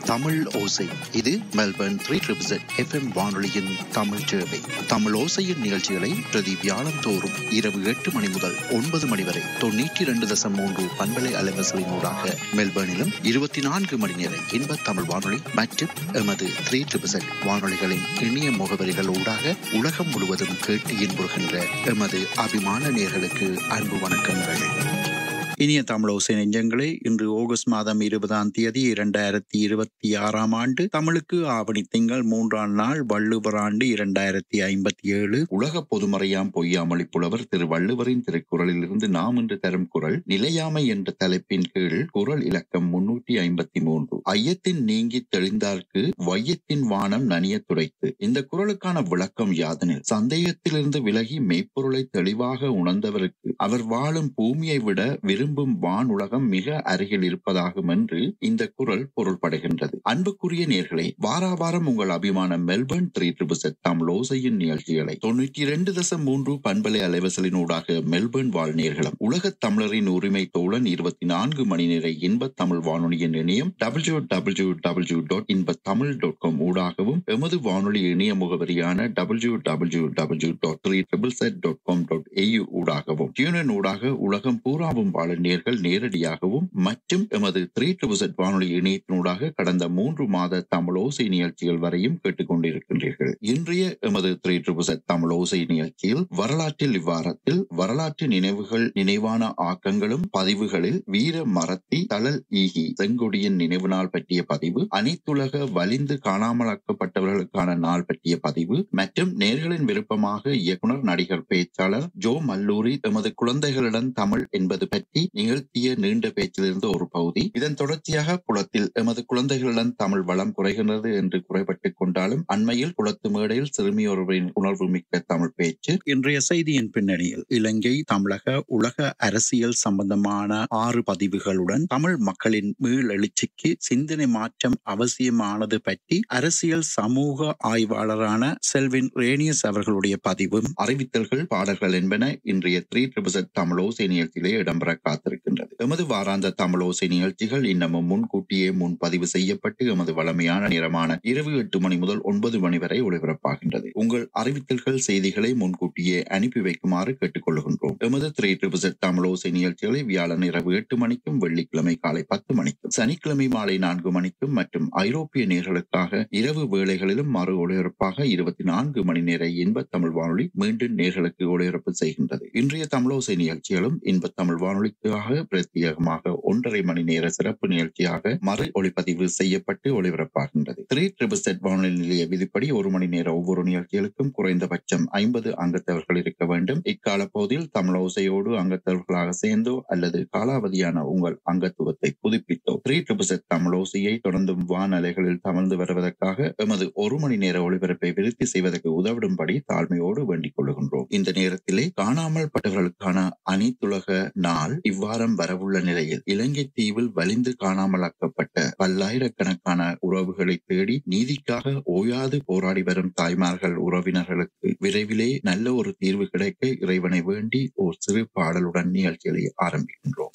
தமிழ் ஓசை இது Melbourne three triple FM வானொலியின் தமிழ் சேவை தமிழ் ஓசையின் நிகழ்ச்சிகளை பிரதி வியாழம் தோறும் இரவு எட்டு மணி முதல் ஒன்பது மணி வரை தொண்ணூற்றி இரண்டு தசம் மூன்று பண்பலை அலைவசலினூடாக மெல்பர்னிலும் இருபத்தி நான்கு மணி நேர இன்ப தமிழ் வானொலி மற்றும் எமது த்ரீ ட்ரிபிள் வானொலிகளின் இணைய முகவரிகள் ஊடாக உலகம் முழுவதும் கேட்டு இன்புறுகின்ற எமது அபிமான நேர்களுக்கு அன்பு வணக்கங்கள் இனிய தமிழோசை நெஞ்சங்களே இன்று ஆகஸ்ட் மாதம் இருபதாம் தேதி இரண்டாயிரத்தி இருபத்தி ஆறாம் ஆண்டு தமிழுக்கு ஆவணி திங்கள் மூன்றாம் நாள் வள்ளுவர் ஆண்டு இரண்டாயிரத்தி ஐம்பத்தி ஏழு உலக பொதுமறையாம் பொய்யாமொழி புலவர் திரு வள்ளுவரின் திருக்குறளில் இருந்து நாம் இன்று தரும் குரல் நிலையாமை என்ற தலைப்பின் கீழ் குரல் இலக்கம் முன்னூற்றி ஐம்பத்தி மூன்று ஐயத்தின் நீங்கி தெளிந்தார்க்கு வையத்தின் வானம் நனிய துடைத்து இந்த குரலுக்கான விளக்கம் யாதனில் சந்தேகத்திலிருந்து விலகி மெய்ப்பொருளை தெளிவாக உணர்ந்தவருக்கு அவர் வாழும் பூமியை விட விரும்பும் வான் உலகம் மிக அருகில் இருப்பதாகும் என்று இந்த குரல் பொருள்படுகின்றது அன்புக்குரிய நேர்களே வாராவாரம் உங்கள் அபிமான மெல்பர்ன் த்ரீ ட்ரிபிள் தமிழ் ஓசையின் நிகழ்ச்சிகளை தொண்ணூற்றி இரண்டு தசம் மூன்று பண்பலை அலைவசலினூடாக மெல்பர்ன் வாழ் நேர்களும் உலக தமிழரின் உரிமை தோழன் இருபத்தி நான்கு மணி நேர இன்ப தமிழ் வானொலியின் இணையம் டபிள்யூ டபிள்யூ டபிள்யூ டாட் இன்ப தமிழ் டாட் காம் ஊடாகவும் எமது வானொலி இணைய முகவரியான W W W dot three triple Z dot com dot AU ஊடாகவும் டியூனின் ஊடாக உலகம் பூராவும் வாழ நேர்கள் நேரடியாகவும் மற்றும் எமது த்ரீ ட்ரிபிள் வானொலி இணையத்தினூடாக கடந்த மூன்று மாத தமிழ் ஓசை நிகழ்ச்சிகள் வரையும் கேட்டுக்கொண்டிருக்கின்றீர்கள் இன்றைய எமது த்ரீ ட்ரிபிள் தமிழ் ஓசை நிகழ்ச்சியில் வரலாற்றில் இவ்வாரத்தில் வரலாற்று நினைவுகள் நினைவான ஆக்கங்களும் பதிவுகளில் வீர மரத்தி தளல் ஈகி செங்கொடியின் நினைவு நாள் பற்றிய பதிவு அனைத்துலக வலிந்து காணாமலாக்கப்பட்டவர்களுக்கான நாள் பற்றிய பதிவு மற்றும் நேர்களின் விருப்பமாக இயக்குனர் நடிகர் பேச்சாளர் ஜோ மல்லூரி எமது குழந்தைகளிடம் தமிழ் என்பது பற்றி நிகழ்த்திய நீண்ட பேச்சிலிருந்து ஒரு பகுதி இதன் தொடர்ச்சியாக புலத்தில் எமது குழந்தைகளிடம் தமிழ் வளம் குறைகின்றது என்று குறைபட்டுக் கொண்டாலும் அண்மையில் குளத்து மேடையில் சிறுமியொருவரின் உணர்வு மிக்க தமிழ் பேச்சு இன்றைய செய்தியின் பின்னணியில் இலங்கை தமிழக உலக அரசியல் சம்பந்தமான ஆறு பதிவுகளுடன் தமிழ் மக்களின் மீள் எழுச்சிக்கு சிந்தனை மாற்றம் அவசியமானது பற்றி அரசியல் சமூக ஆய்வாளரான செல்வின் ரேனியஸ் அவர்களுடைய பதிவும் அறிவித்தல்கள் பாடல்கள் என்பன இன்றைய த்ரீ ட்ரிபிள் தமிழோசை நிகழ்ச்சியிலே இடம்பெற காத்திருக்கின்றது எமது வாராந்த தமிழோசை நிகழ்ச்சிகள் இன்னமும் முன்கூட்டியே முன்பதிவு செய்யப்பட்டு எமது வளமையான நேரமான இரவு எட்டு மணி முதல் ஒன்பது மணி வரை ஒளிபரப்பாகின்றது உங்கள் அறிவித்தல்கள் செய்திகளை முன்கூட்டியே அனுப்பி வைக்குமாறு கேட்டுக்கொள்கின்றோம் எமது த்ரீ ட்ரிபிள் தமிழோசை நிகழ்ச்சிகளை வியாழன் இரவு எட்டு மணிக்கும் வெள்ளிக்கிழமை காலை பத்து மணிக்கும் சனிக்கிழமை மாலை நான்கு மணிக்கும் மற்றும் ஐரோப்பிய நேர்களுக்காக இரவு வேளைகளிலும் மறு ஒளிபரப்பாக இருபத்தி நான்கு மணி நேர இன்ப தமிழ் வானொலி மீண்டும் நேர்களுக்கு ஒளிபரப்பு செய்கின்றது இன்றைய தமிழோசை நிகழ்ச்சிகளும் இன்ப தமிழ் வானொலிக்காக பிரத்யேகமாக ஒன்றரை மணி நேர சிறப்பு நிகழ்ச்சியாக மறு ஒளிப்பதிவு செய்யப்பட்டு ஒளிபரப்பாகின்றது த்ரீ ட்ரிபிள் செட் வானொலி நிலைய விதிப்படி ஒரு மணி நேர ஒவ்வொரு நிகழ்ச்சிகளுக்கும் குறைந்தபட்சம் ஐம்பது அங்கத்தவர்கள் இருக்க வேண்டும் இக்கால பகுதியில் தமிழோசையோடு அங்கத்தவர்களாக சேர்ந்தோ அல்லது காலாவதியான உங்கள் அங்கத்துவத்தை புதுப்பித்தோ த்ரீ ட்ரிபிள் செட் தமிழோசையை தொடர்ந்தும் வானலைகளில் தமிழ்ந்து வருவதற்காக எமது ஒரு மணி நேர ஒளிபரப்பை விருத்தி செய்வதற்கு உதவிடும்படி தாழ்மையோடு வேண்டிக் கொள்கின்றோம் இந்த நேரத்திலே காணாமல் பட்டவர்களுக்கான அனைத்துலக நாள் இவ்வாரம் வரவுள்ள நிலையில் இலங்கை தீவில் வலிந்து காணாமலாக்கப்பட்ட பல்லாயிரக்கணக்கான உறவுகளை தேடி நீதிக்காக ஓயாது போராடி வரும் தாய்மார்கள் உறவினர்களுக்கு விரைவிலே நல்ல ஒரு தீர்வு கிடைக்க இறைவனை வேண்டி ஒரு சிறு பாடலுடன் நிகழ்ச்சிகளை ஆரம்பிக்கின்றோம்